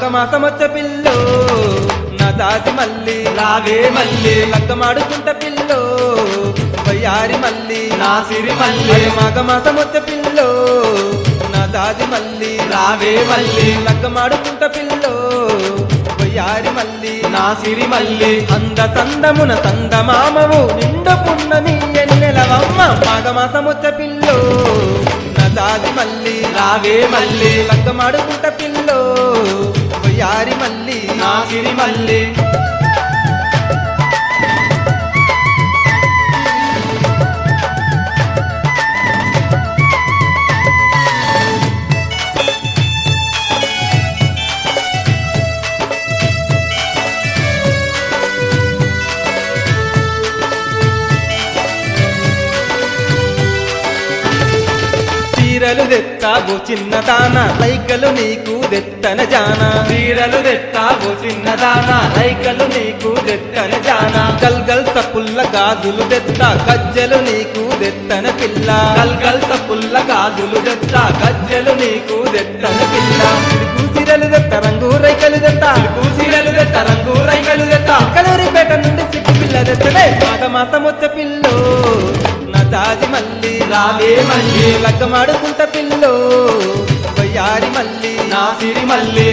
మాఘమాసమొచ్చ pillow నా జాతి మల్లి రావే మల్లి లగ్గమాడుకుంట పిల్లో వయ్యారి మల్లి నా సిరి మల్లి మరి మాఘమాసమొచ్చ పిల్లో నా జాతి మల్లి రావే మల్లి లగ్గమాడుకుంట పిల్లో వయ్యారి మల్లి నా సిరి మల్లి అంద సందమున సందమామవు నిండు పున్నమి ఎన్నెలవమ్మ మాఘమాసమొచ్చ పిల్లో నా జాతి మల్లి రావే మల్లి లగ్గమాడుకుంట పిల్లో వయ్యారి మల్లి నా సిరి మల్లి చీరలు తెత్తావు చిన్న దాన లైకలు నీకు దెత్తన జానా చీరలు తెత్తావు చిన్నదానా రైకలు నీకు తెత్తన జానా గల్గల్ సపుల్ల గాజులు దెత్త గజ్జలు నీకు దెత్తన పిల్ల గల్గల్ పుల్ల గాజులు తెత్త గజ్జెలు నీకు తెత్తన పిల్ల చీరలు దెత్త రంగు రైకలు దెత్త చీరలు తెత్త రంగు రైకలు తెత్త కలూరిపేట నుండి సిక్కు పిల్ల దెత్తనే మాఘ మాసం వచ్చే పిల్లో నా జాజి మల్లి రావే మల్లి లగ్గమాడుకుంట పిల్లో వయ్యారి మల్లి నా సిరి మల్లి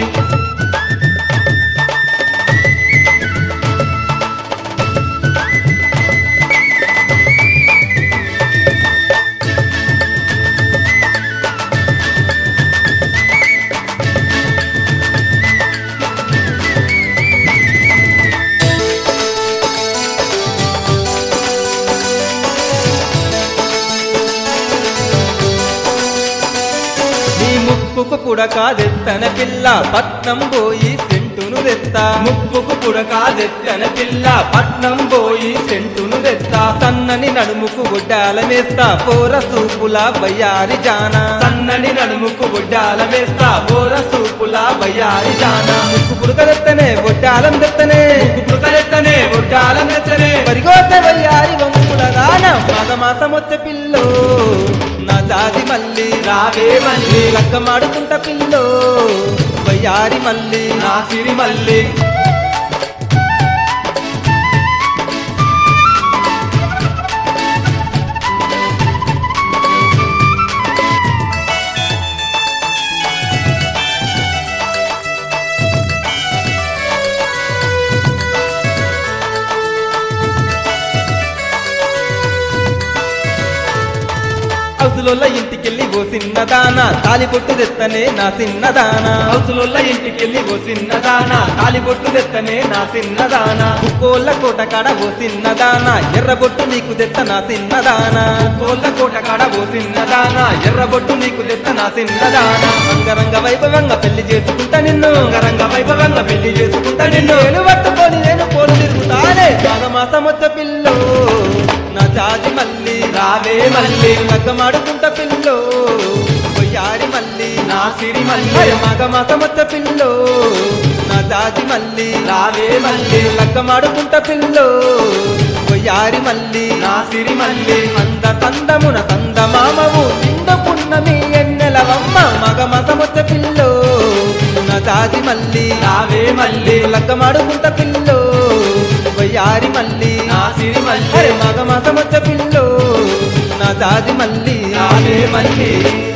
నీ ముక్కుకు పుడక దెత్తన పిల్ల పట్నం పోయి సెంటును దెత్తా ముక్కుకు పుడక తెత్తన పిల్ల పట్నం పోయి సెంటును తెత్తా సన్నని నడుముకు గుడ్డాలమేస్తా పోర సూపుల బయ్యారి జానా సన్నని నడుముకు బుడ్డాల వేస్తా బోర సూపుల బయ్యారి జానా ముక్కు పుడక దెత్తనే బొడ్డాలం దెత్తనే పుడకలెత్తనే బుడ్డాల మెత్తనే పరిగోత వయ్యారి వంకుల దాన మాఘ మాసం వచ్చే పిల్లో నా జాతి మల్లి రావే మల్లి లగ్గమాడుకుంట పిల్లో వయ్యారి మల్లి నా సిరి మల్లి హౌసులోళ్ళ ఇంటికెళ్ళి ఓ చిన్నదాన తాలి పొట్టు తెత్తనే నా చిన్నదానా హౌసులోళ్ళ ఇంటికెళ్ళి ఓ చిన్నదానా తాలిబొట్టు తెత్తనే నా చిన్నదానా కోళ్ళ కోట కాడ ఓ చిన్నదానా ఎర్రబొట్టు నీకు తెత్త నా చిన్నదానా కోళ్ళ కోట కాడ ఓ చిన్నదానా ఎర్రబొట్టు నీకు తెత్త నా చిన్నదానా అంగరంగ వైభవంగా పెళ్లి చేసుకుంటా నిన్ను రంగరంగ వైభవంగా పెళ్లి చేసుకుంటా నిన్ను నేను పట్టుకొని నేను పోలు తిరుగుతానే మాఘమాసం వచ్చ పిల్లో నా జాతి మల్లి రావే మల్లి లగ్గమాడుకుంట పిల్లో కొయ్యారి మల్లి నా సిరి మల్లి మాఘమాసం వచ్చ పిల్లో నా జాతి మల్లి రావే మల్లి లగ్గమాడుకుంట పిల్లో కొయ్యారి మల్లి నా సిరి మల్లి అంద సందమున సందమామవు నిండు పున్నమి ఎన్నెలవమ్మ మగమసమొచ్చ పిల్లో నా జాతి మల్లి రావే మల్లి లగ్గమాడుకుంట పిల్లో వయ్యారి మల్లి నా సిరి మల్లి అరే మగమసమొచ్చ పిల్లో నా జాతి మల్లి రావే మల్లి